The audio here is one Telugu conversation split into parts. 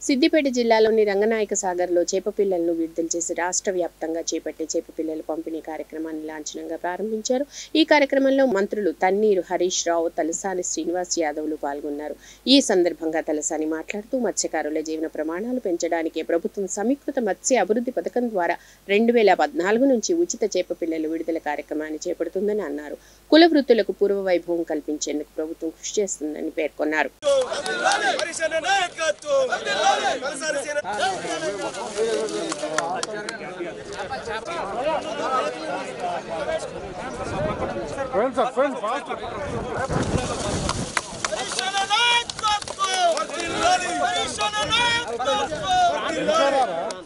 సిద్దిపేట జిల్లాలోని రంగనాయక సాగర్లో చేప పిల్లలను విడుదల చేసి రాష్ట్ర వ్యాప్తంగా చేపట్టే చేప పిల్లల పంపిణీ కార్యక్రమాన్ని లాంఛనంగా ప్రారంభించారు ఈ కార్యక్రమంలో మంత్రులు తన్నీరు హరీష్ రావు తలసాని శ్రీనివాస్ యాదవ్లు పాల్గొన్నారు ఈ సందర్భంగా తలసాని మాట్లాడుతూ మత్స్యకారుల జీవన ప్రమాణాలు పెంచడానికి ప్రభుత్వం సమీకృత మత్స్య అభివృద్ధి పథకం ద్వారా రెండు వేల పద్నాలుగు నుంచి ఉచిత చేప పిల్లల విడుదల కార్యక్రమాన్ని చేపడుతుందని అన్నారు కుల వృత్తులకు పూర్వ వైభవం కల్పించేందుకు ప్రభుత్వం కృషి చేస్తుందని పేర్కొన్నారు పరిశన నాయకత్వం కలసారి సేన Friends, sir, friends, fast. పరిశన నాయకత్వం వర్ధిల్లాలి పరిశన నాయకత్వం వర్ధిల్లాలి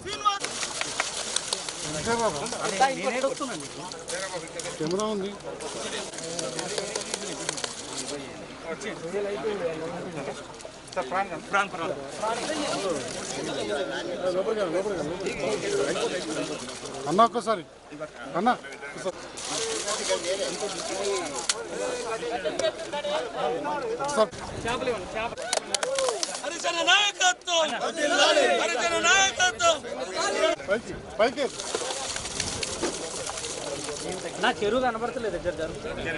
శ్రీనివాస్ కెమెరా ఉంది లోపలికి రా, లోపలికి రా, లోపలికి రా. అన్న ఒక్కసారి అన్న ఒక్కసారి. ఒకసారి పరిశన నాయకత్వం వర్ధిల్లాలి పరిశన నాయకత్వం పైకి పైకి నా చెరువు కనబడతలేదు దగ్గర జరుగుతుంది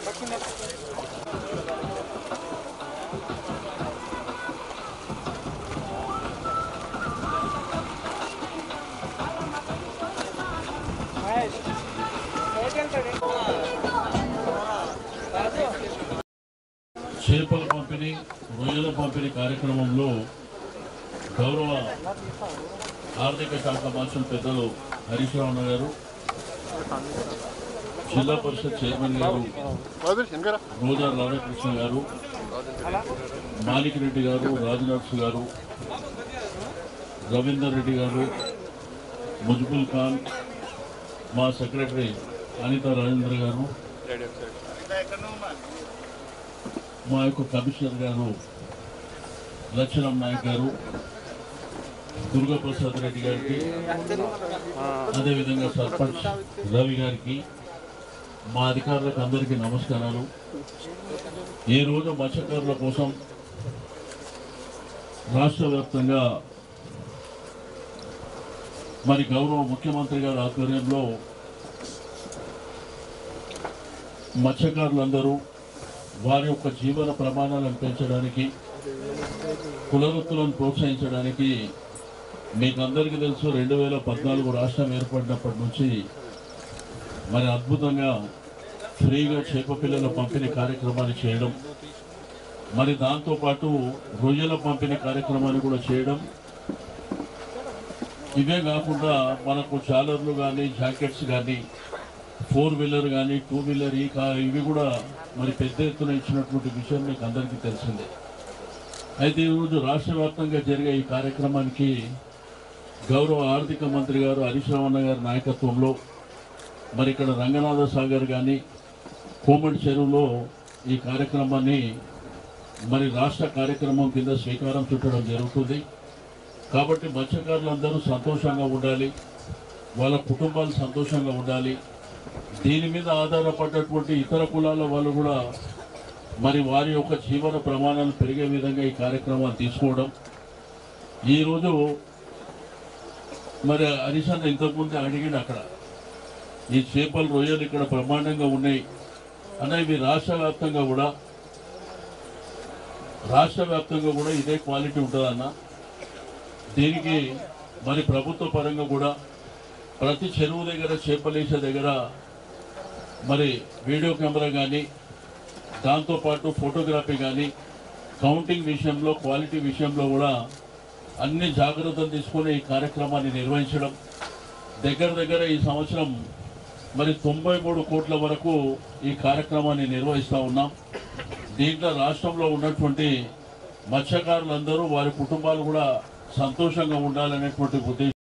చేపల పంపిణీ రొయ్యల పంపిణీ కార్యక్రమంలో గౌరవ ఆర్థిక శాఖ మంత్రులు పెద్దలు హరీష్ రావు గారు జిల్లా పరిషత్ చైర్మన్ గారు రాజేష్ వెనకరా రోజా రాధాకృష్ణ గారు మాలిక్ రెడ్డి గారు రాజనర్స్ గారు రవీందర్ రెడ్డి గారు ముజ్బుల్ ఖాన్ మా సెక్రటరీ అనిత రాజేంద్ర గారు మా యొక్క కమిషనర్ గారు లక్ష్మణం నాయక్ గారు దుర్గాప్రసాద్ రెడ్డి గారికి అదేవిధంగా సర్పంచ్ రవి గారికి మా అధికారులకు అందరికీ నమస్కారాలు ఈ రోజు మత్స్యకారుల కోసం రాష్ట్ర వ్యాప్తంగా మరి గౌరవ ముఖ్యమంత్రి గారి ఆధ్వర్యంలో మత్స్యకారులందరూ వారి యొక్క జీవన ప్రమాణాలను పెంచడానికి కులవృత్తులను ప్రోత్సహించడానికి మీకు అందరికీ తెలుసు రెండు వేల పద్నాలుగు రాష్ట్రం ఏర్పడినప్పటి నుంచి మరి అద్భుతంగా ఫ్రీగా చేప పిల్లల పంపిణీ కార్యక్రమాన్ని చేయడం మరి దాంతోపాటు రొయ్యల పంపిణీ కార్యక్రమాన్ని కూడా చేయడం ఇవే కాకుండా మనకు చాలర్లు కానీ జాకెట్స్ కానీ ఫోర్ వీలర్ కానీ టూ వీలర్ ఈ కా ఇవి కూడా మరి పెద్ద ఎత్తున ఇచ్చినటువంటి విషయం మీకు అందరికీ తెలిసిందే అయితే ఈరోజు రాష్ట్ర వ్యాప్తంగా జరిగే ఈ కార్యక్రమానికి గౌరవ ఆర్థిక మంత్రి గారు హరీష్ రావణ గారి నాయకత్వంలో మరి ఇక్కడ రంగనాథ సాగర్ కానీ కోమటి చెరువులో ఈ కార్యక్రమాన్ని మరి రాష్ట్ర కార్యక్రమం కింద శ్రీకారం చుట్టడం జరుగుతుంది కాబట్టి మత్స్యకారులందరూ సంతోషంగా ఉండాలి వాళ్ళ కుటుంబాలు సంతోషంగా ఉండాలి దీని మీద ఆధారపడ్డటువంటి ఇతర కులాల వాళ్ళు కూడా మరి వారి యొక్క జీవన ప్రమాణాలు పెరిగే విధంగా ఈ కార్యక్రమాన్ని తీసుకోవడం ఈరోజు మరి హరిశన్న ఇంతకుముందే అడిగిండు అక్కడ ఈ చేపలు రొయ్యలు ఇక్కడ బ్రహ్మాండంగా ఉన్నాయి అన్న ఇవి రాష్ట్ర వ్యాప్తంగా కూడా రాష్ట్ర వ్యాప్తంగా కూడా ఇదే క్వాలిటీ ఉంటుందన్న దీనికి మరి ప్రభుత్వ పరంగా కూడా ప్రతి చెరువు దగ్గర చేపలేసే దగ్గర మరి వీడియో కెమెరా కానీ దాంతోపాటు ఫోటోగ్రఫీ కానీ కౌంటింగ్ విషయంలో క్వాలిటీ విషయంలో కూడా అన్ని జాగ్రత్తలు తీసుకొని ఈ కార్యక్రమాన్ని నిర్వహించడం దగ్గర దగ్గర ఈ సంవత్సరం మరి తొంభై మూడు కోట్ల వరకు ఈ కార్యక్రమాన్ని నిర్వహిస్తూ ఉన్నాం దీంట్లో రాష్ట్రంలో ఉన్నటువంటి మత్స్యకారులందరూ వారి కుటుంబాలు కూడా సంతోషంగా ఉండాలనేటువంటి ఉద్దేశం